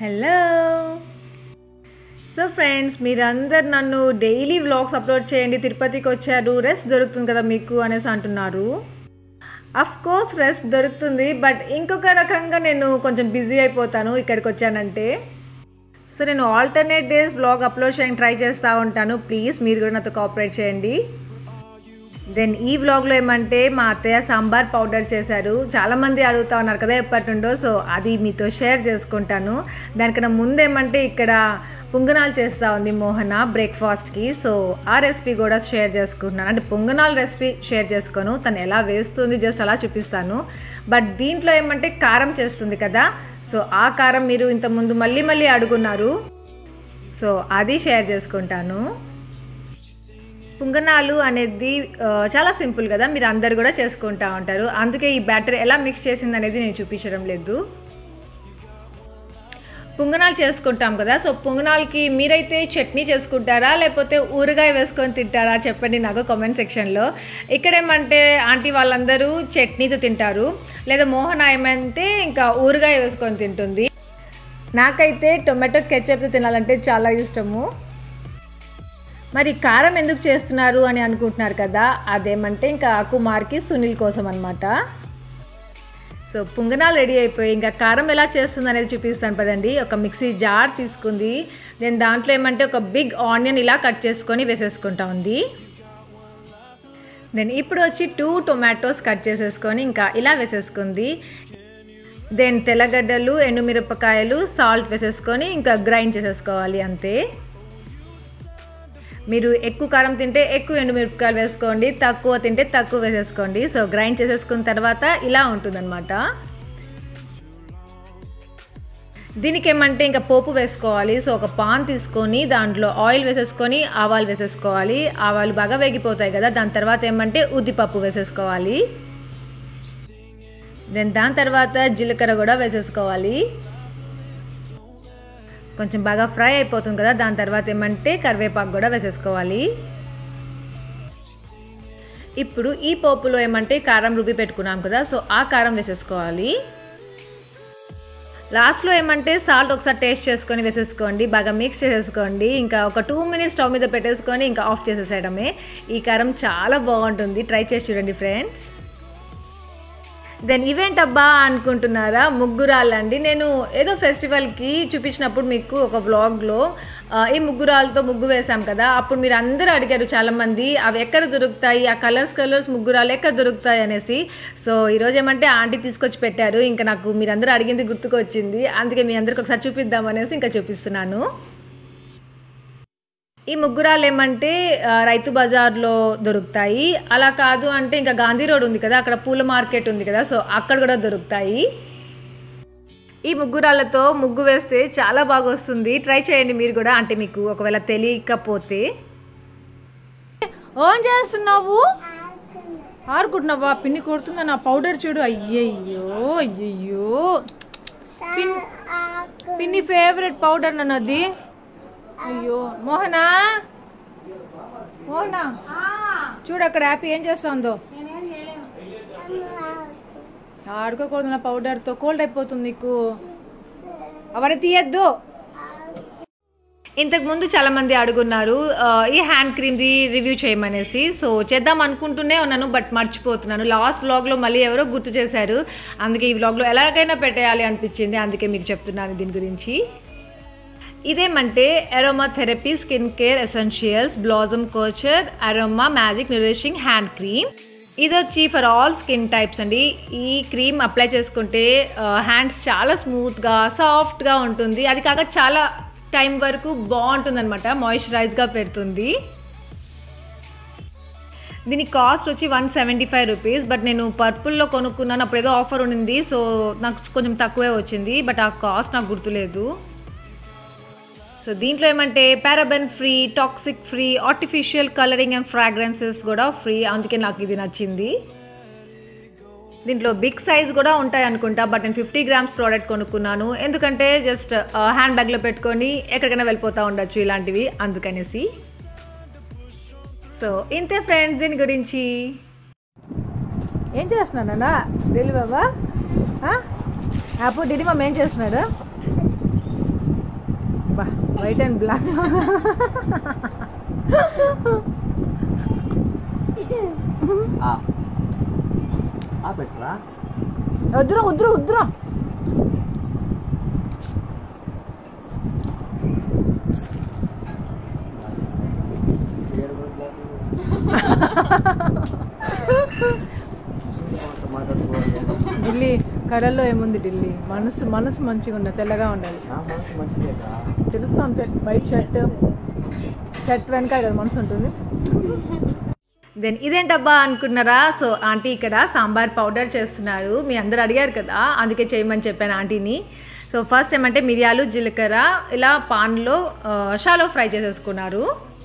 Hello so friends మీరందరు నన్ను daily vlogs upload చేయండి తిరుపతికి వచ్చారు రెస్ట్ దొరుకుతుంది కదా మీకు అనేసి అంటున్నారు అఫ్ కోర్స్ రెస్ట్ దొరుకుతుంది బట్ ఇంకొక రకంగా నేను కొంచెం బిజీ అయిపోతాను ఇక్కడికి వచ్చానంటే సో నేను ఆల్టర్నేట్ డేస్ వ్లాగ్ అప్లోడ్ చేయడానికి ట్రై చేస్తూ ఉంటాను ప్లీజ్ మీరు కూడా నాతో కోఆపరేట్ చేయండి దెన్ ఈ వ్లాగ్లో ఏమంటే మా అత్తయ్య సాంబార్ పౌడర్ చేశారు చాలామంది అడుగుతా ఉన్నారు కదా ఎప్పటి నుండో సో అది మీతో షేర్ చేసుకుంటాను దానికన్నా ముందు ఏమంటే ఇక్కడ పుంగనాలు చేస్తూ ఉంది మోహన బ్రేక్ఫాస్ట్కి సో ఆ రెసిపీ కూడా షేర్ చేసుకుంటున్నాను అంటే పుంగనాలు రెసిపీ షేర్ చేసుకోను తను ఎలా వేస్తుంది జస్ట్ అలా చూపిస్తాను బట్ దీంట్లో ఏమంటే కారం చేస్తుంది కదా సో ఆ కారం మీరు ఇంతకుముందు మళ్ళీ మళ్ళీ అడుగున్నారు సో అది షేర్ చేసుకుంటాను పుంగనాలు అనేది ఆ, చాలా సింపుల్ కదా మీరు అందరు కూడా చేసుకుంటా ఉంటారు అందుకే ఈ బ్యాటర్ ఎలా మిక్స్ చేసింది అనేది నేను చూపించడం లేదు పుంగనాలు చేసుకుంటాం కదా సో పుంగనాలకి మీరైతే చట్నీ చేసుకుంటారా లేకపోతే ఊరగాయ వేసుకొని తింటారా చెప్పండి నాకు కామెంట్ సెక్షన్లో ఇక్కడ ఏమంటే ఆంటీ వాళ్ళందరూ చట్నీతో తింటారు లేదా మోహన ఏమంటే ఇంకా ఊరగాయ వేసుకొని తింటుంది నాకైతే టొమాటో కెచప్తో తినాలంటే చాలా ఇష్టము మరి కారం ఎందుకు చేస్తున్నారు అని అనుకుంటున్నారు కదా అదేమంటే ఇంకా కుమార్కి సునీల్ కోసం అనమాట సో పుంగనాలు రెడీ అయిపోయి ఇంకా కారం ఎలా చేస్తుంది అనేది చూపిస్తాను పదండి ఒక మిక్సీ జార్ తీసుకుంది దెన్ దాంట్లో ఏమంటే ఒక బిగ్ ఆనియన్ ఇలా కట్ చేసుకొని వేసేసుకుంటా ఉంది దెన్ ఇప్పుడు వచ్చి టూ టొమాటోస్ కట్ చేసేసుకొని ఇంకా ఇలా వేసేసుకుంది దెన్ తెల్లగడ్డలు ఎండుమిరపకాయలు సాల్ట్ వేసేసుకొని ఇంకా గ్రైండ్ చేసేసుకోవాలి అంతే మీరు ఎక్కువ కారం తింటే ఎక్కువ ఎండుమిరపకాయలు వేసుకోండి తక్కువ తింటే తక్కువ వేసేసుకోండి సో గ్రైండ్ చేసేసుకున్న తర్వాత ఇలా ఉంటుందన్నమాట దీనికి ఏమంటే ఇంకా పోపు వేసుకోవాలి సో ఒక పాన్ తీసుకొని దాంట్లో ఆయిల్ వేసేసుకొని ఆవాలు వేసేసుకోవాలి ఆవాలు బాగా వేగిపోతాయి కదా దాని తర్వాత ఏమంటే ఉద్దిపప్పు వేసేసుకోవాలి దెన్ దాని తర్వాత జీలకర్ర కూడా వేసేసుకోవాలి కొంచెం బాగా ఫ్రై అయిపోతుంది కదా దాని తర్వాత ఏమంటే కరివేపాకు కూడా వేసేసుకోవాలి ఇప్పుడు ఈ పోపులో ఏమంటే కారం రుబ్బి పెట్టుకున్నాం కదా సో ఆ కారం వేసేసుకోవాలి లాస్ట్లో ఏమంటే సాల్ట్ ఒకసారి టేస్ట్ చేసుకొని వేసేసుకోండి బాగా మిక్స్ చేసేసుకోండి ఇంకా ఒక టూ మినిట్స్ స్టవ్ మీద పెట్టేసుకొని ఇంకా ఆఫ్ చేసేసేయడమే ఈ కారం చాలా బాగుంటుంది ట్రై చేసి చూడండి ఫ్రెండ్స్ దెన్ ఈవెంట్ అబ్బా అనుకుంటున్నారా ముగ్గురాళ్ళండి నేను ఏదో ఫెస్టివల్కి చూపించినప్పుడు మీకు ఒక వ్లాగ్లో ఈ ముగ్గురాలతో ముగ్గు వేసాం కదా అప్పుడు మీరు అందరూ అడిగారు చాలామంది అవి ఎక్కడ దొరుకుతాయి ఆ కలర్స్ కలర్స్ ముగ్గురాలు ఎక్కడ దొరుకుతాయి అనేసి సో ఈరోజు ఏమంటే ఆంటీ తీసుకొచ్చి పెట్టారు ఇంకా నాకు మీరందరూ అడిగింది గుర్తుకొచ్చింది అందుకే మీ అందరికి ఒకసారి చూపిద్దాం అనేసి ఇంకా చూపిస్తున్నాను ఈ ముగ్గురాలు ఏమంటే ఆ, రైతు బజార్లో దొరుకుతాయి అలా కాదు అంటే ఇంకా గాంధీ రోడ్ ఉంది కదా అక్కడ పూల మార్కెట్ ఉంది కదా సో అక్కడ కూడా దొరుకుతాయి ఈ ముగ్గురాళ్ళతో ముగ్గు వేస్తే చాలా బాగా వస్తుంది ట్రై చేయండి మీరు కూడా అంటే మీకు ఒకవేళ తెలియకపోతే ఏం చేస్తున్నావు ఆరుకుంటున్నావా పిన్ని కొడుతుందా నా పౌడర్ చూడు అయ్యయ్యో అయ్యయ్యో పిన్ పిన్ని ఫేవరెట్ పౌడర్ నన్నది అయ్యో మోహనా మోహనా చూడు అక్కడ హ్యాపీ ఏం చేస్తుందో ఆడుకోకూడదు నా పౌడర్తో కోల్డ్ అయిపోతుంది నీకు అవన్నీ తీయద్దు ఇంతకు ముందు చాలా మంది అడుగున్నారు ఆ, ఈ హ్యాండ్ క్రీమ్ది రివ్యూ చేయమనేసి సో చేద్దాం అనుకుంటూనే ఉన్నాను బట్ మర్చిపోతున్నాను లాస్ట్ వ్లాగ్లో మళ్ళీ ఎవరో గుర్తు చేశారు అందుకే ఈ వ్లాగ్లో ఎలాగైనా పెట్టేయాలి అనిపించింది అందుకే మీకు చెప్తున్నాను దీని గురించి ఇదేమంటే aroma therapy skin care essentials blossom couture aroma magic nourishing hand cream ఇది వచ్చి ఫర్ ఆల్ స్కిన్ టైప్స్ అండి ఈ క్రీమ్ అప్లై చేసుకుంటే హ్యాండ్స్ చాలా స్మూత్గా సాఫ్ట్గా ఉంటుంది అది కాక చాలా టైం వరకు బాగుంటుందన్నమాట మాయిశ్చరైజ్గా పెడుతుంది దీని కాస్ట్ వచ్చి one seventy five rupees but నేను పర్పుల్లో కొనుక్కున్నాను అప్పుడు ఏదో ఆఫర్ ఉండింది సో నాకు కొంచెం తక్కువే వచ్చింది బట్ ఆ కాస్ట్ నాకు గుర్తులేదు సో దీంట్లో ఏమంటే paraben free toxic free artificial colouring and fragrances కూడా ఫ్రీ అందుకే నాకు ఇది నచ్చింది దీంట్లో బిగ్ సైజ్ కూడా ఉంటాయి అనుకుంటా బట్ నేను ఫిఫ్టీ గ్రామ్స్ ప్రోడక్ట్ కొనుక్కున్నాను ఎందుకంటే జస్ట్ హ్యాండ్ బ్యాగ్లో పెట్టుకొని ఎక్కడికైనా వెళ్ళిపోతూ ఉండొచ్చు ఇలాంటివి అందుకనేసి సో ఇంతే ఫ్రెండ్స్ దీని గురించి ఏం చేస్తున్నాడా ఢిల్లీ బాబా అప్పుడు ఢిల్లీ మామ ఏం చేస్తున్నాడు బా వైట్ అండ్ బ్లాక్ ఆ ఆ పెట్టరా వద్దురా వద్దురా వద్దురా ఢిల్లీ కళల్లో ఏముంది ఢిల్లీ మనసు మనసు మంచిగా ఉండాలి తెల్లగా ఉండాలి నా మనసు మంచిదే కదా తెలుస్తాం వైట్ షర్ట్ షర్ట్ వెనక కదా మనసు ఉంటుంది దెన్ ఇదేంటబ్బా అనుకున్నారా సో ఆంటీ ఇక్కడ సాంబార్ పౌడర్ చేస్తున్నారు మీ అందరు అడిగారు కదా అందుకే చేయమని చెప్పాను ఆంటీని సో ఫస్ట్ ఏమంటే మిరియాలు జీలకర్ర ఇలా పాన్లో షాలో ఫ్రై చేసేసుకున్నారు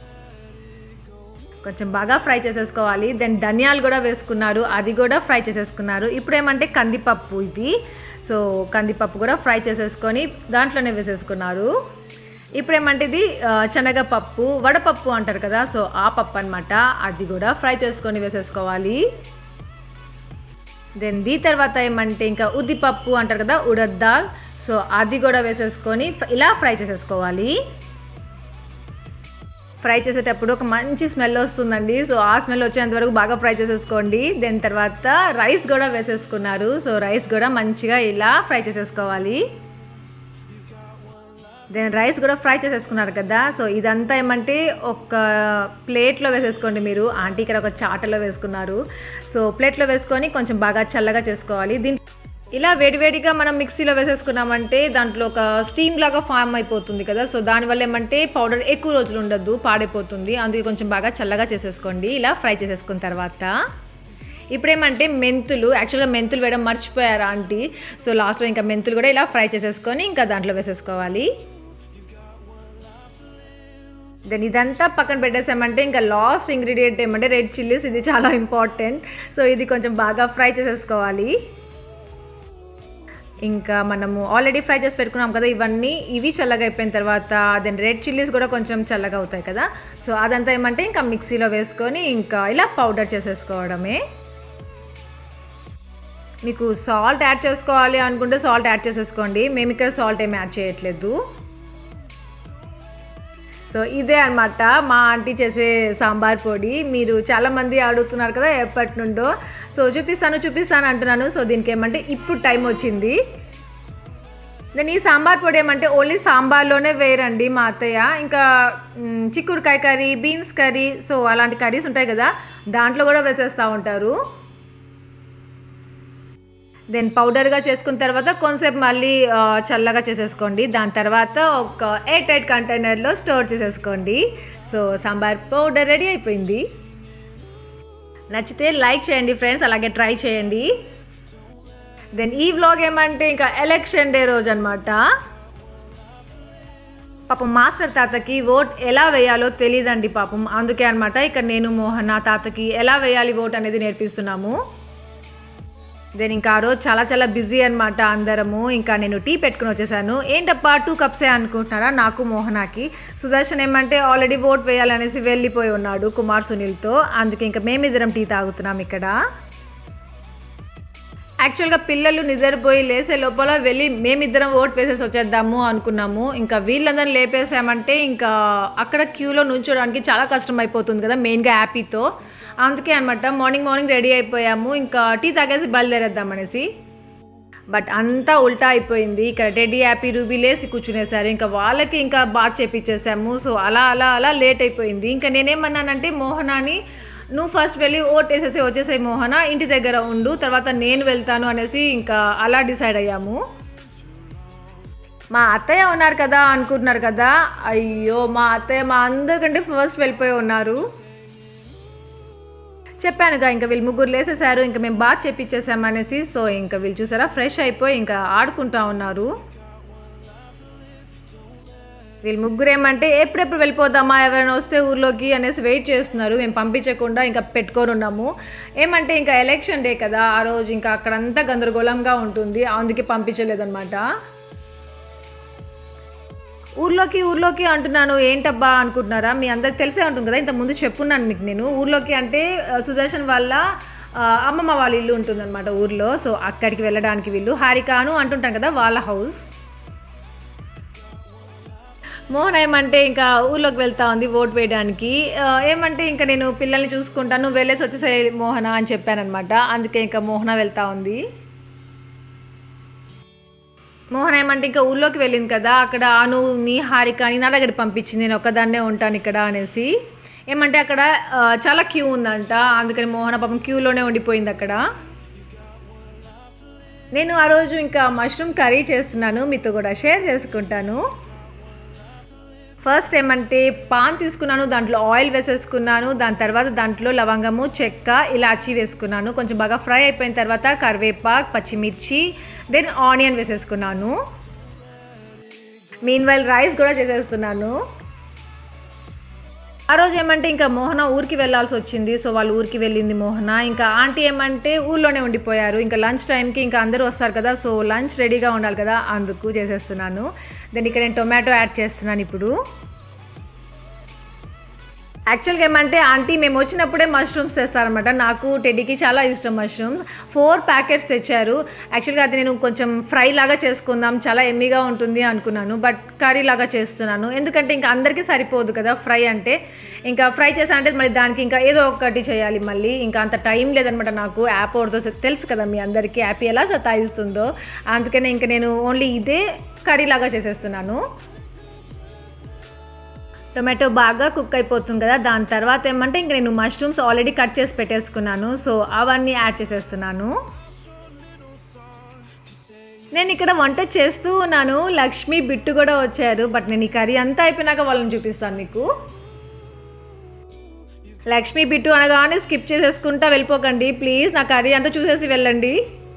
కొంచెం బాగా ఫ్రై చేసేసుకోవాలి దెన్ ధనియాలు కూడా వేసుకున్నారు అది కూడా ఫ్రై చేసేసుకున్నారు ఇప్పుడు ఏమంటే కందిపప్పు ఇది సో కందిపప్పు కూడా ఫ్రై చేసేసుకొని దాంట్లోనే వేసేసుకున్నారు ఇప్పుడు ఏమంటే ఇది ఆ, శనగపప్పు వడపప్పు అంటారు కదా సో ఆ పప్పు అనమాట అది కూడా ఫ్రై చేసుకొని వేసేసుకోవాలి దెన్ దీ తర్వాత ఏమంటే ఇంకా ఉద్దిపప్పు అంటారు కదా ఉడద్ దాల్ సో అది కూడా వేసేసుకొని ఫ- ఇలా ఫ్రై చేసేసుకోవాలి ఫ్రై చేసేటప్పుడు ఒక మంచి స్మెల్ వస్తుందండి సో ఆ స్మెల్ వచ్చేంత వరకు బాగా ఫ్రై చేసేసుకోండి దాని తర్వాత రైస్ కూడా వేసేసుకున్నారు సో రైస్ కూడా మంచిగా ఇలా ఫ్రై చేసేసుకోవాలి దెన్ రైస్ కూడా ఫ్రై చేసేసుకున్నారు కదా సో ఇదంతా ఏమంటే ఒక ప్లేట్లో వేసేసుకోండి మీరు ఆంటీ ఇక్కడ ఒక చాటలో వేసుకున్నారు సో ప్లేట్లో వేసుకొని కొంచెం బాగా చల్లగా చేసుకోవాలి దీని ఇలా వేడివేడిగా మనం మిక్సీలో వేసేసుకున్నామంటే దాంట్లో ఒక స్టీమ్ లాగా ఫామ్ అయిపోతుంది కదా సో దానివల్ల ఏమంటే పౌడర్ ఎక్కువ రోజులు ఉండదు పాడైపోతుంది అందుకే కొంచెం బాగా చల్లగా చేసేసుకోండి ఇలా ఫ్రై చేసేసుకున్న తర్వాత ఇప్పుడేమంటే మెంతులు యాక్చువల్గా మెంతులు వేయడం మర్చిపోయారు ఆంటీ సో లాస్ట్లో ఇంకా మెంతులు కూడా ఇలా ఫ్రై చేసేసుకొని ఇంకా దాంట్లో వేసేసుకోవాలి దెన్ ఇదంతా పక్కన పెట్టేసామంటే ఇంకా లాస్ట్ ఇంగ్రీడియంట్ ఏమంటే రెడ్ చిల్లీస్ ఇది చాలా ఇంపార్టెంట్ సో ఇది కొంచెం బాగా ఫ్రై చేసేసుకోవాలి ఇంకా మనము ఆల్రెడీ ఫ్రై చేసి పెట్టుకున్నాం కదా ఇవన్నీ ఇవి చల్లగా అయిపోయిన తర్వాత దెన్ రెడ్ చిల్లీస్ కూడా కొంచెం చల్లగా అవుతాయి కదా సో అదంతా ఏమంటే ఇంకా మిక్సీలో వేసుకొని ఇంకా ఇలా పౌడర్ చేసేసుకోవడమే మీకు సాల్ట్ యాడ్ చేసుకోవాలి అనుకుంటే సాల్ట్ యాడ్ చేసేసుకోండి మేము ఇక్కడ సాల్ట్ ఏమి యాడ్ చేయట్లేదు సో ఇదే అన్నమాట మా ఆంటీ చేసే సాంబార్ పొడి మీరు చాలామంది అడుగుతున్నారు కదా ఎప్పటి నుండో సో చూపిస్తాను చూపిస్తాను అంటున్నాను సో దీనికి ఏమంటే ఇప్పుడు టైం వచ్చింది నేను ఈ సాంబార్ పొడి ఏమంటే ఓన్లీ సాంబార్లోనే వేయరండి మా అత్తయ్య ఇంకా మ్, చిక్కుడుకాయ కర్రీ బీన్స్ కర్రీ సో అలాంటి కర్రీస్ ఉంటాయి కదా దాంట్లో కూడా వేసేస్తూ ఉంటారు దెన్ పౌడర్గా చేసుకున్న తర్వాత కొంతసేపు మళ్ళీ ఆ, చల్లగా చేసేసుకోండి దాని తర్వాత ఒక ఎయిర్ టైట్ కంటైనర్లో స్టోర్ చేసేసుకోండి సో సాంబార్ పౌడర్ రెడీ అయిపోయింది నచ్చితే లైక్ చేయండి ఫ్రెండ్స్ అలాగే ట్రై చేయండి దెన్ ఈ వ్లాగ్ ఏమంటే ఇంకా ఎలక్షన్ డే రోజు అనమాట పాపం మాస్టర్ తాతకి ఓట్ ఎలా వేయాలో తెలియదండి పాపం అందుకే అనమాట ఇక్కడ నేను మోహన్ నా తాతకి ఎలా వేయాలి ఓట్ అనేది నేర్పిస్తున్నాము దెన్ ఇంకా ఆ రోజు చాలా చాలా బిజీ అనమాట అందరము ఇంకా నేను టీ పెట్టుకుని వచ్చేసాను ఏంటప్పా టూ కప్సే అనుకుంటున్నారా నాకు మోహనాకి సుదర్శన్ ఏమంటే ఆల్రెడీ ఓట్ వేయాలనేసి వెళ్ళిపోయి ఉన్నాడు కుమార్ సునీల్తో అందుకే ఇంకా మేమిద్దరం టీ తాగుతున్నాం ఇక్కడ యాక్చువల్గా పిల్లలు నిద్రపోయి లేసే లోపల వెళ్ళి మేమిద్దరం ఓట్ వేసేసి వచ్చేద్దాము అనుకున్నాము ఇంకా వీళ్ళందరిని లేపేసామంటే ఇంకా అక్కడ క్యూలో నుంచోడానికి చాలా కష్టం అయిపోతుంది కదా మెయిన్గా హ్యాపీతో అందుకే అనమాట మార్నింగ్ మార్నింగ్ రెడీ అయిపోయాము ఇంకా టీ తాగేసి బయలుదేరేద్దాం అనేసి బట్ అంతా ఉల్టా అయిపోయింది ఇక్కడ టెడ్డీ హ్యాపీ రూబీ లేసి కూర్చునేసారు ఇంకా వాళ్ళకి ఇంకా బాగా చేపించేసాము సో అలా అలా అలా లేట్ అయిపోయింది ఇంకా నేనేమన్నానంటే మోహనాని నువ్వు ఫస్ట్ వెళ్ళి ఓట్ వేసేసి వచ్చేసాయి మోహన ఇంటి దగ్గర ఉండు తర్వాత నేను వెళ్తాను అనేసి ఇంకా అలా డిసైడ్ అయ్యాము మా అత్తయ్య ఉన్నారు కదా అనుకుంటున్నారు కదా అయ్యో మా అత్తయ్య మా అందరికంటే ఫస్ట్ వెళ్ళిపోయి ఉన్నారు చెప్పానుగా ఇంకా వీళ్ళు ముగ్గురు లేసేసారు ఇంకా మేము బాగా చెప్పించేసామనేసి సో ఇంకా వీళ్ళు చూసారా ఫ్రెష్ అయిపోయి ఇంకా ఆడుకుంటా ఉన్నారు వీళ్ళు ముగ్గురు ఏమంటే ఎప్పుడెప్పుడు వెళ్ళిపోదామా ఎవరైనా వస్తే ఊర్లోకి అనేసి వెయిట్ చేస్తున్నారు మేము పంపించకుండా ఇంకా పెట్టుకొని ఉన్నాము ఏమంటే ఇంకా ఎలక్షన్ డే కదా ఆ రోజు ఇంకా అక్కడంతా గందరగోళంగా ఉంటుంది అందుకే పంపించలేదన్నమాట ఊర్లోకి ఊర్లోకి అంటున్నాను ఏంటబ్బా అనుకుంటున్నారా మీ అందరికి తెలిసే ఉంటుంది కదా ఇంత ముందు చెప్పున్నాను మీకు నేను ఊర్లోకి అంటే ఆ, సుదర్శన్ వాళ్ళ ఆ, అమ్మమ్మ వాళ్ళ ఇల్లు ఉంటుందన్నమాట ఊర్లో సో అక్కడికి వెళ్ళడానికి వీళ్ళు హారికాను అంటుంటాం కదా వాళ్ళ హౌస్ మోహన్ ఏమంటే ఇంకా ఊర్లోకి వెళ్తా ఉంది ఓట్ వేయడానికి ఆ, ఏమంటే ఇంకా నేను పిల్లల్ని చూసుకుంటాను నువ్వు వెళ్ళేసి వచ్చేసే మోహన అని చెప్పానమాట అందుకే ఇంకా మోహన వెళ్తా ఉంది మోహన్ ఏమంటే ఇంకా ఊర్లోకి వెళ్ళింది కదా అక్కడ అనుని హారికని నా దగ్గర పంపించింది నేను ఒక్కదాన్నే ఉంటాను ఇక్కడ అనేసి ఏమంటే అక్కడ ఆ, చాలా క్యూ ఉందంట అందుకని మోహన పాపం క్యూలోనే ఉండిపోయింది అక్కడ నేను ఆ రోజు ఇంకా మష్రూమ్ కర్రీ చేస్తున్నాను మీతో కూడా షేర్ చేసుకుంటాను ఫస్ట్ ఏమంటే పాన్ తీసుకున్నాను దాంట్లో ఆయిల్ వేసేసుకున్నాను దాని తర్వాత దాంట్లో లవంగము చెక్క ఇలాచీ వేసుకున్నాను కొంచెం బాగా ఫ్రై అయిపోయిన తర్వాత కరివేపాకు పచ్చిమిర్చి దెన్ ఆనియన్ వేసేసుకున్నాను మీన్ వైల్ రైస్ కూడా చేసేస్తున్నాను ఆ రోజు ఏమంటే ఇంకా మోహన ఊరికి వెళ్ళాల్సి వచ్చింది సో వాళ్ళు ఊరికి వెళ్ళింది మోహన ఇంకా ఆంటీ ఏమంటే ఊళ్ళోనే ఉండిపోయారు ఇంకా లంచ్ టైంకి ఇంకా అందరూ వస్తారు కదా సో లంచ్ రెడీగా ఉండాలి కదా అందుకు చేసేస్తున్నాను దెన్ ఇక్కడ నేను టొమాటో యాడ్ చేస్తున్నాను ఇప్పుడు యాక్చువల్గా ఏమంటే ఆంటీ మేము వచ్చినప్పుడే మష్రూమ్స్ తెస్తారనమాట నాకు టెడ్డీకి చాలా ఇష్టం మష్రూమ్స్ ఫోర్ ప్యాకెట్స్ తెచ్చారు యాక్చువల్గా అది నేను కొంచెం ఫ్రై లాగా చేసుకుందాం చాలా ఎమ్మిగా ఉంటుంది అనుకున్నాను బట్ కర్రీ లాగా చేస్తున్నాను ఎందుకంటే ఇంకా అందరికీ సరిపోదు కదా ఫ్రై అంటే ఇంకా ఫ్రై చేసానంటే మళ్ళీ దానికి ఇంకా ఏదో ఒకటి చేయాలి మళ్ళీ ఇంకా అంత టైం లేదనమాట నాకు యాప్ ఒకటితో తెలుసు కదా మీ అందరికీ యాప్ ఎలా సతాయిస్తుందో అందుకనే ఇంకా నేను ఓన్లీ ఇదే కర్రీ లాగా చేసేస్తున్నాను టొమాటో బాగా కుక్ అయిపోతుంది కదా దాని తర్వాత ఏమంటే ఇంక నేను మష్రూమ్స్ ఆల్రెడీ కట్ చేసి పెట్టేసుకున్నాను సో అవన్నీ యాడ్ చేసేస్తున్నాను నేను ఇక్కడ వంట చేస్తూ ఉన్నాను లక్ష్మి బిట్టు కూడా వచ్చారు బట్ నేను ఈ కర్రీ అంతా అయిపోయినాక వాళ్ళని చూపిస్తాను మీకు లక్ష్మి బిట్టు అనగానే స్కిప్ చేసేసుకుంటా వెళ్ళిపోకండి ప్లీజ్ నా కర్రీ అంతా చూసేసి వెళ్ళండి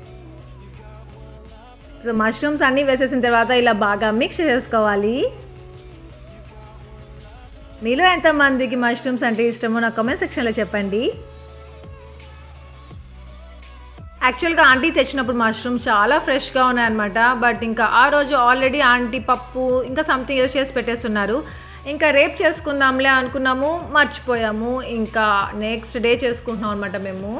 సో మష్రూమ్స్ అన్నీ వేసేసిన తర్వాత ఇలా బాగా మిక్స్ చేసుకోవాలి మీలో ఎంతమందికి మష్రూమ్స్ అంటే ఇష్టమో నా కామెంట్ సెక్షన్లో చెప్పండి యాక్చువల్గా ఆంటీ తెచ్చినప్పుడు మష్రూమ్స్ చాలా ఫ్రెష్గా ఉన్నాయన్నమాట బట్ ఇంకా ఆ రోజు ఆల్రెడీ ఆంటీ పప్పు ఇంకా సంథింగ్ ఏదో చేసి పెట్టేస్తున్నారు ఇంకా రేపు చేసుకుందాంలే అనుకున్నాము మర్చిపోయాము ఇంకా నెక్స్ట్ డే చేసుకుంటున్నాం అనమాట మేము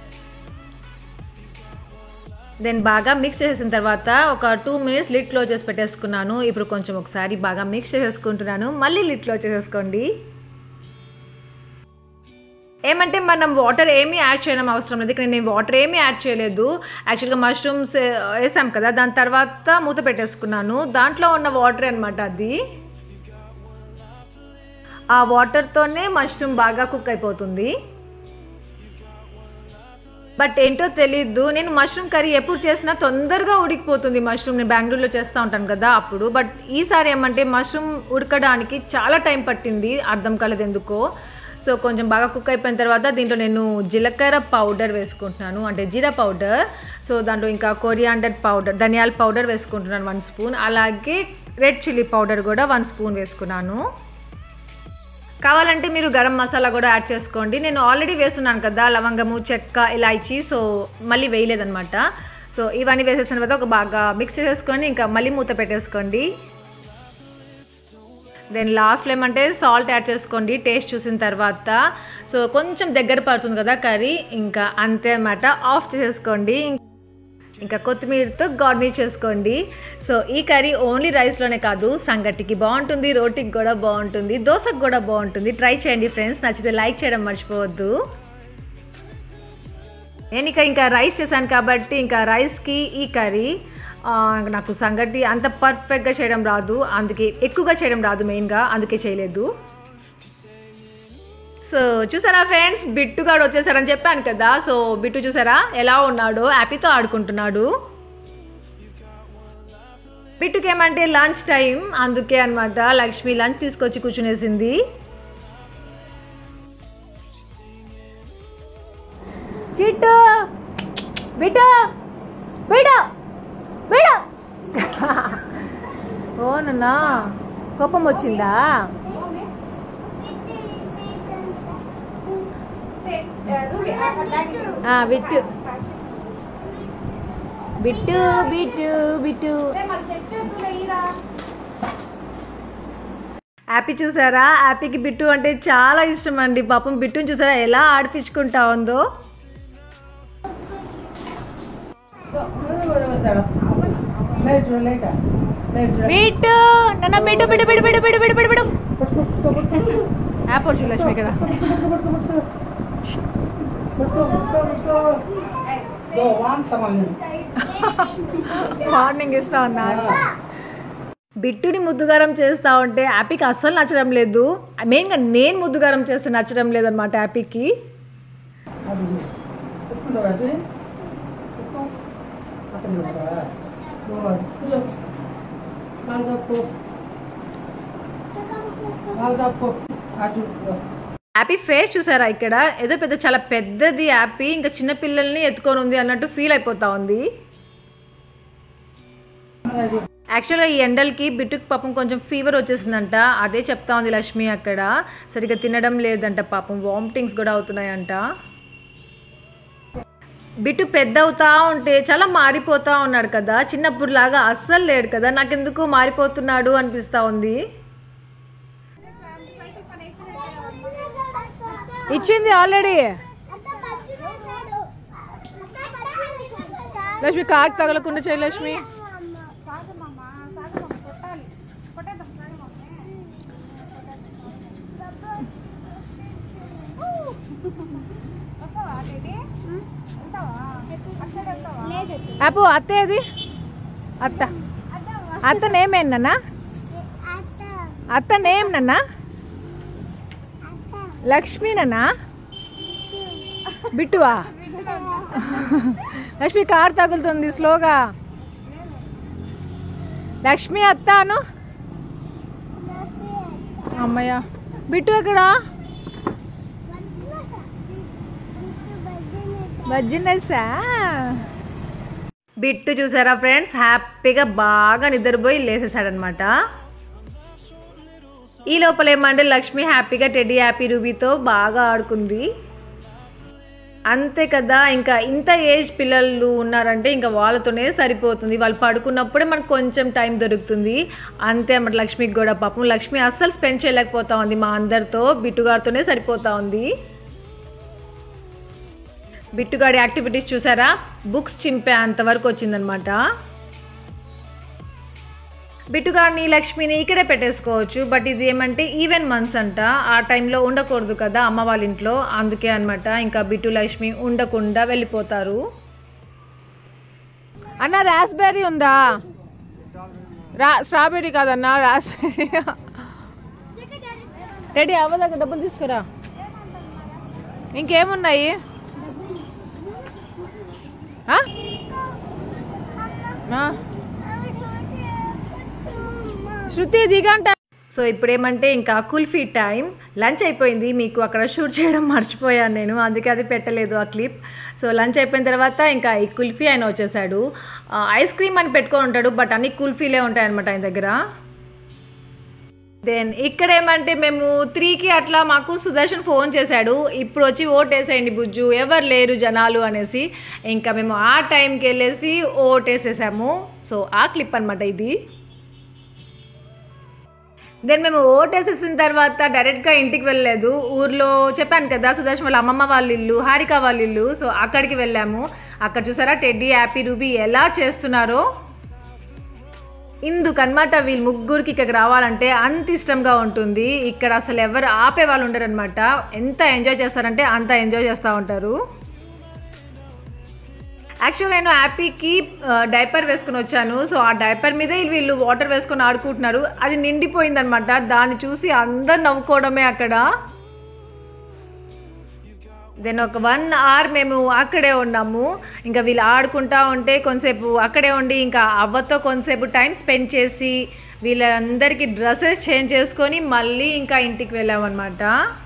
దెన్ బాగా మిక్స్ చేసిన తర్వాత ఒక టూ మినిట్స్ లిట్ క్లోజ్ చేసి పెట్టేసుకున్నాను ఇప్పుడు కొంచెం ఒకసారి బాగా మిక్స్ చేసేసుకుంటున్నాను మళ్ళీ లిట్ క్లోజ్ చేసేసుకోండి ఏమంటే మనం వాటర్ ఏమీ యాడ్ చేయడం అవసరం లేదు ఇక్కడ నేను వాటర్ ఏమీ యాడ్ చేయలేదు యాక్చువల్గా మష్రూమ్స్ వేసాం కదా దాని తర్వాత మూత పెట్టేసుకున్నాను దాంట్లో ఉన్న వాటర్ అనమాట అది ఆ వాటర్తోనే మష్రూమ్ బాగా కుక్ అయిపోతుంది బట్ ఏంటో తెలీదు నేను మష్రూమ్ కర్రీ ఎప్పుడు చేసినా తొందరగా ఉడికిపోతుంది మష్రూమ్ నేను బెంగళూరులో చేస్తూ ఉంటాను కదా అప్పుడు బట్ ఈసారి ఏమంటే మష్రూమ్ ఉడకడానికి చాలా టైం పట్టింది అర్థం కాలేదు ఎందుకో సో కొంచెం బాగా కుక్ అయిపోయిన తర్వాత దీంట్లో నేను జీలకర్ర పౌడర్ వేసుకుంటున్నాను అంటే జీరా పౌడర్ సో దాంట్లో ఇంకా కొరియాండర్ పౌడర్ ధనియాల పౌడర్ వేసుకుంటున్నాను వన్ స్పూన్ అలాగే రెడ్ చిల్లీ పౌడర్ కూడా వన్ స్పూన్ వేసుకున్నాను కావాలంటే మీరు గరం మసాలా కూడా యాడ్ చేసుకోండి నేను ఆల్రెడీ వేస్తున్నాను కదా లవంగము చెక్క ఇలాచి సో మళ్ళీ వేయలేదనమాట సో ఇవన్నీ వేసేసిన తర్వాత ఒక బాగా మిక్స్ చేసేసుకొని ఇంకా మళ్ళీ మూత పెట్టేసుకోండి దెన్ లాస్ట్లో ఏమంటే సాల్ట్ యాడ్ చేసుకోండి టేస్ట్ చూసిన తర్వాత సో కొంచెం దగ్గర పడుతుంది కదా కర్రీ ఇంకా అంతే అన్నమాట ఆఫ్ చేసేసుకోండి ఇంకా కొత్తిమీరతో గార్నిష్ చేసుకోండి సో ఈ కర్రీ ఓన్లీ రైస్లోనే కాదు సంగటికి బాగుంటుంది రోటీకి కూడా బాగుంటుంది దోశకు కూడా బాగుంటుంది ట్రై చేయండి ఫ్రెండ్స్ నచ్చితే లైక్ చేయడం మర్చిపోవద్దు నేను ఇక ఇంకా రైస్ చేశాను కాబట్టి ఇంకా రైస్కి ఈ కర్రీ ఆ, నాకు సంగటి అంత పర్ఫెక్ట్గా చేయడం రాదు అందుకే ఎక్కువగా చేయడం రాదు మెయిన్గా అందుకే చేయలేదు సో చూసారా ఫ్రెండ్స్ బిట్టుగాడు వచ్చేసారని చెప్పాను కదా సో బిట్టు చూసారా ఎలా ఉన్నాడో హ్యాపీతో ఆడుకుంటున్నాడు బిట్టుకి ఏమంటే లంచ్ టైం అందుకే అనమాట లక్ష్మి లంచ్ తీసుకొచ్చి కూర్చునేసింది చిట్టు బిట్టు బిట్టు బిట్టు ఓనన్నా కోపం వచ్చిందా ఆ, బిట్టు బిట్టు బిట్టు బిట్టు హ్యాపీ చూసారా హ్యాపీకి బిట్టు అంటే చాలా ఇష్టం అండి పాపం బిట్టుని చూసారా ఎలా ఆడిపించుకుంటా ఉందో బిట్టు నన్న బిడ్డు బిడ్డు బిడ్డు బిడ్డు బిడ్డు బిడ్డు బిడ్డు బిడ్డు యాప్ వచ్చు లక్ష్మి ఇక్కడ మార్నింగ్ ఇస్తా ఉన్నా బిట్టుని ముద్దుగారం చేస్తా ఉంటే యాపీకి అస్సలు నచ్చడం లేదు మెయిన్గా నేను ముద్దుగారం చేస్తే నచ్చడం లేదన్నమాట యాపీకి యాపీ ఫేస్ చూసారా ఇక్కడ ఏదో పెద్ద చాలా పెద్దది యాపీ ఇంకా చిన్న పిల్లల్ని ఎత్తుకొని ఉంది అన్నట్టు ఫీల్ అయిపోతా ఉంది యాక్చువల్గా ఈ ఎండలకి బిట్టుకు పాపం కొంచెం ఫీవర్ వచ్చేసిందంట అదే చెప్తా ఉంది లక్ష్మి అక్కడ సరిగ్గా తినడం లేదంట పాపం వామిటింగ్స్ కూడా అవుతున్నాయంట బిట్టు పెద్ద అవుతా ఉంటే చాలా మారిపోతా ఉన్నాడు కదా చిన్నప్పుడు లాగా అస్సలు లేడు కదా నాకెందుకు మారిపోతున్నాడు అనిపిస్తూ ఉంది ఇచ్చింది ఆల్రెడీ లక్ష్మి కాకి తగలకుండా చేయి లక్ష్మి అప్పు అత్త ఏది అత్త అత్త నేమేనన్నా అత్త నేమ్ నన్నా లక్ష్మీనన్నా బిట్టువా లక్ష్మి కార్ తగులుతుంది స్లోగా లక్ష్మి అత్త అను అమ్మయ్య బిట్టు ఎక్కడా బజ్జినెస్సా బిట్టు చూసారా ఫ్రెండ్స్ హ్యాపీగా బాగా నిద్రపోయి లేసేసాడనమాట ఈ లోపల ఏమంటే లక్ష్మి హ్యాపీగా టెడ్డీ హ్యాపీ రూబీతో బాగా ఆడుకుంది అంతే కదా ఇంకా ఇంత ఏజ్ పిల్లలు ఉన్నారంటే ఇంకా వాళ్ళతోనే సరిపోతుంది వాళ్ళు పడుకున్నప్పుడే మనకు కొంచెం టైం దొరుకుతుంది అంతే అన్నమాట లక్ష్మికి కూడా పాపం లక్ష్మి అస్సలు స్పెండ్ చేయలేకపోతా ఉంది మా అందరితో బిట్టుగారితోనే సరిపోతా ఉంది బిట్టుగాడి యాక్టివిటీస్ చూసారా బుక్స్ చింపే అంతవరకు వచ్చిందనమాట బిట్టుగాడిని లక్ష్మిని ఇక్కడే పెట్టేసుకోవచ్చు బట్ ఇది ఏమంటే ఈవెన్ మంత్స్ అంట ఆ టైంలో ఉండకూడదు కదా అమ్మ వాళ్ళ ఇంట్లో అందుకే అనమాట ఇంకా బిట్టు లక్ష్మి ఉండకుండా వెళ్ళిపోతారు అన్న రాస్బెర్రీ ఉందా రా స్ట్రాబెర్రీ కాదన్నా రాస్బెర్రీ రెడీ అవ్వదాకా డబ్బులు తీసుకురా ఇంకేమున్నాయి ఆ? ఆ. శృతి దిగంట సో ఇప్పుడు ఏమంటే ఇంకా కుల్ఫీ టైం లంచ్ అయిపోయింది మీకు అక్కడ షూట్ చేయడం మర్చిపోయాను నేను అందుకే అది పెట్టలేదు ఆ క్లిప్ సో లంచ్ అయిపోయిన తర్వాత ఇంకా ఈ కుల్ఫీ ఆయన వచ్చేసాడు ఆ, ఐస్ క్రీమ్ అని పెట్టుకొని ఉంటాడు బట్ అన్ని కుల్ఫీలే ఉంటాయన్నమాట ఆయన దగ్గర దెన్ ఇక్కడ ఏమంటే మేము త్రీకి అట్లా మాకు సుదర్శన్ ఫోన్ చేశాడు ఇప్పుడు వచ్చి ఓటేసేయండి బుజ్జు ఎవరు లేరు జనాలు అనేసి ఇంకా మేము ఆ టైంకి వెళ్ళేసి ఓటేసేసాము సో ఆ క్లిప్ అనమాట ఇది దెన్ మేము ఓటేసేసిన తర్వాత డైరెక్ట్గా ఇంటికి వెళ్ళలేదు ఊర్లో చెప్పాను కదా సుదర్శన్ వాళ్ళ అమ్మమ్మ వాళ్ళ ఇల్లు హారిక వాళ్ళ ఇల్లు సో అక్కడికి వెళ్ళాము అక్కడ చూసారా టెడ్డీ హ్యాపీ రూబీ ఎలా చేస్తున్నారో ఇందుకనమాట వీళ్ళు ముగ్గురికి ఇక్కడికి రావాలంటే అంత ఇష్టంగా ఉంటుంది ఇక్కడ అసలు ఎవరు ఆపే వాళ్ళు ఉండరు అనమాట ఎంత ఎంజాయ్ చేస్తారంటే అంత ఎంజాయ్ చేస్తూ ఉంటారు యాక్చువల్ నేను హ్యాపీకి డైపర్ వేసుకుని వచ్చాను సో ఆ డైపర్ మీదే వీళ్ళు వాటర్ వేసుకొని ఆడుకుంటున్నారు అది నిండిపోయిందనమాట దాన్ని చూసి అందరు నవ్వుకోవడమే అక్కడ దెన్ ఒక వన్ అవర్ మేము అక్కడే ఉన్నాము ఇంకా వీళ్ళు ఆడుకుంటా ఉంటే కొంతసేపు అక్కడే ఉండి ఇంకా అవ్వతో కొంతసేపు టైం స్పెండ్ చేసి వీళ్ళందరికీ డ్రెస్సెస్ చేంజ్ చేసుకొని మళ్ళీ ఇంకా ఇంటికి వెళ్ళామన్నమాట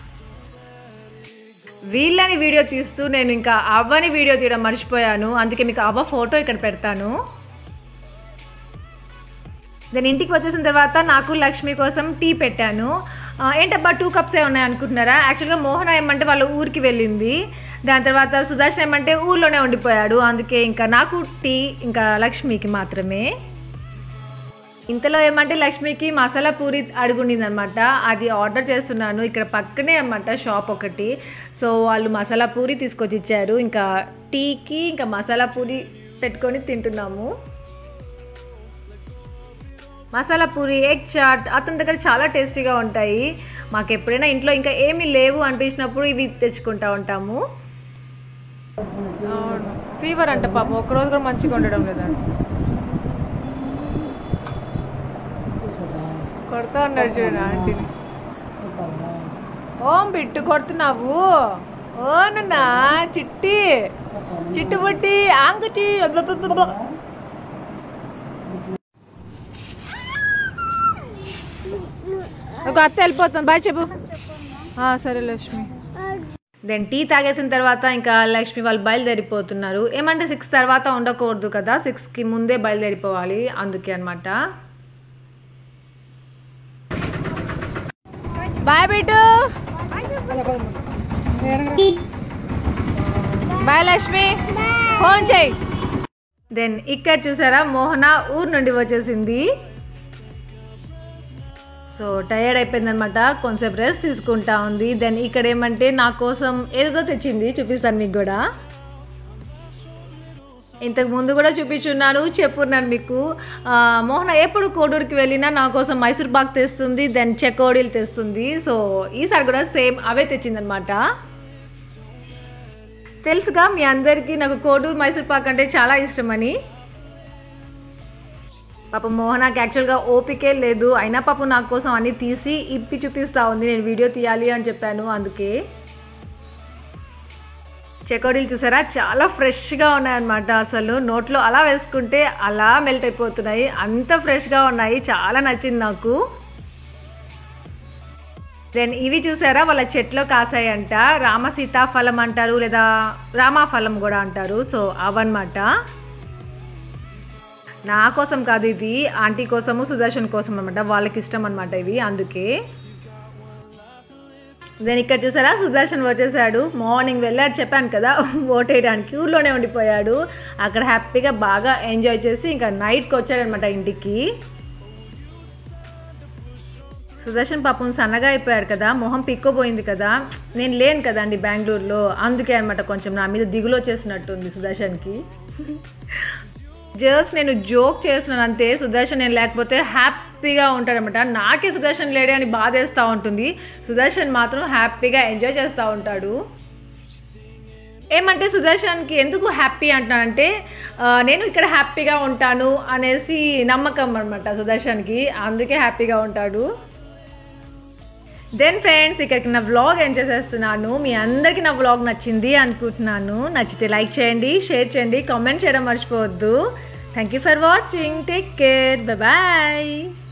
వీళ్ళని వీడియో తీస్తూ నేను ఇంకా అవ్వని వీడియో తీయడం మర్చిపోయాను అందుకే మీకు అవ్వ ఫోటో ఇక్కడ పెడతాను దెన్ ఇంటికి వచ్చేసిన తర్వాత నాకు లక్ష్మి కోసం టీ పెట్టాను ఆ, ఏంటబ్బా టూ కప్సే ఉన్నాయి అనుకుంటున్నారా యాక్చువల్గా మోహన ఏమంటే వాళ్ళ ఊరికి వెళ్ళింది దాని తర్వాత సుదర్శన్ ఏమంటే ఊర్లోనే ఉండిపోయాడు అందుకే ఇంకా నాకు టీ ఇంకా లక్ష్మికి మాత్రమే ఇంతలో ఏమంటే లక్ష్మికి మసాలా పూరి అడుగుండింది అనమాట అది ఆర్డర్ చేస్తున్నాను ఇక్కడ పక్కనే అనమాట షాప్ ఒకటి సో వాళ్ళు మసాలా పూరి తీసుకొచ్చి ఇచ్చారు ఇంకా టీకి ఇంకా మసాలా పూరి పెట్టుకొని తింటున్నాము మసాలా పూరి ఎగ్ చాట్ అతని దగ్గర చాలా టేస్టీగా ఉంటాయి మాకు ఎప్పుడైనా ఇంట్లో ఇంకా ఏమీ లేవు అనిపించినప్పుడు ఇవి తెచ్చుకుంటా ఉంటాము ఫీవర్ అంట పాపం ఒక రోజు కూడా మంచిగా ఉండడం లేదా కొడతా ఉన్నాడు చూడండి ఆంటీని ఓం బిట్టు కొడుతున్నావు ఓ నన్న చిట్టి చిట్టు పుట్టి ఆంకుచి ఒక అత్త వెళ్ళిపోతుంది బాయ్ చెప్పు ఆ, సరే లక్ష్మి దెన్ టీ తాగేసిన తర్వాత ఇంకా లక్ష్మి వాళ్ళు బయలుదేరిపోతున్నారు ఏమంటే సిక్స్ తర్వాత ఉండకూడదు కదా సిక్స్కి ముందే బయలుదేరిపోవాలి అందుకే అనమాట bye Bittu bye Lakshmi phone చేయి దెన్ ఇక్కడ చూసారా మోహన ఊరు నుండి వచ్చేసింది సో టయర్డ్ అయిపోయిందనమాట కొంచెంసేపు రెస్ట్ తీసుకుంటా ఉంది దెన్ ఇక్కడ ఏమంటే నా కోసం ఏదో తెచ్చింది చూపిస్తాను మీకు కూడా ఇంతకు ముందు కూడా చూపించున్నాను చెప్పున్నాను మీకు ఆ, మోహన ఎప్పుడు కోడూరుకి వెళ్ళినా నా కోసం మైసూర్ పాక్ తెస్తుంది దెన్ చెకోడీలు తెస్తుంది సో ఈసారి కూడా సేమ్ అవే తెచ్చిందనమాట తెలుసుగా మీ అందరికీ నాకు కోడూరు మైసూర్ పాక్ అంటే చాలా ఇష్టమని పాప మోహనాకి యాక్చువల్గా ఓపికే లేదు అయినా పాపం నా కోసం అన్ని తీసి ఇప్పి చూపిస్తూ ఉంది నేను వీడియో తీయాలి అని చెప్పాను అందుకే చెకోడీలు చూసారా చాలా ఫ్రెష్గా ఉన్నాయన్నమాట అసలు నోట్లో అలా వేసుకుంటే అలా మెల్ట్ అయిపోతున్నాయి అంత ఫ్రెష్గా ఉన్నాయి చాలా నచ్చింది నాకు దెన్ ఇవి చూసారా వాళ్ళ చెట్లో కాసాయంట రామ సీతాఫలం అంటారు లేదా రామాఫలం కూడా అంటారు సో అవన్నమాట నా కోసం కాదు ఇది ఆంటీ కోసము సుదర్శన్ కోసం అనమాట వాళ్ళకి ఇష్టం అనమాట ఇవి అందుకే దెన్ ఇక్కడ చూసారా సుదర్శన్ వచ్చేసాడు మార్నింగ్ వెళ్ళాడు చెప్పాను కదా ఓటేయడానికి ఊర్లోనే ఉండిపోయాడు అక్కడ హ్యాపీగా బాగా ఎంజాయ్ చేసి ఇంకా నైట్కి వచ్చాడనమాట ఇంటికి సుదర్శన్ పాపం సన్నగా అయిపోయాడు కదా మొహం పిక్కోపోయింది కదా నేను లేను కదండి బెంగళూరులో అందుకే అనమాట కొంచెం నా మీద దిగులు వచ్చేసినట్టుంది సుదర్శన్కి జస్ట్ నేను జోక్ చేస్తున్నాను అంతే సుదర్శన్ నేను లేకపోతే హ్యాపీగా ఉంటాడనమాట నాకే సుదర్శన్ లేడే అని బాధేస్తూ ఉంటుంది సుదర్శన్ మాత్రం హ్యాపీగా ఎంజాయ్ చేస్తూ ఉంటాడు ఏమంటే సుదర్శన్కి ఎందుకు హ్యాపీ అంటానంటే ఆ, నేను ఇక్కడ హ్యాపీగా ఉంటాను అనేసి నమ్మకం అనమాట సుదర్శన్కి అందుకే హ్యాపీగా ఉంటాడు దెన్ ఫ్రెండ్స్ ఇక్కడికి నా వ్లాగ్ ఎండ్ చేసేస్తున్నాను మీ అందరికీ నా వ్లాగ్ నచ్చింది అనుకుంటున్నాను నచ్చితే లైక్ చేయండి షేర్ చేయండి కామెంట్ చేయడం మర్చిపోవద్దు thank you for watching take care bye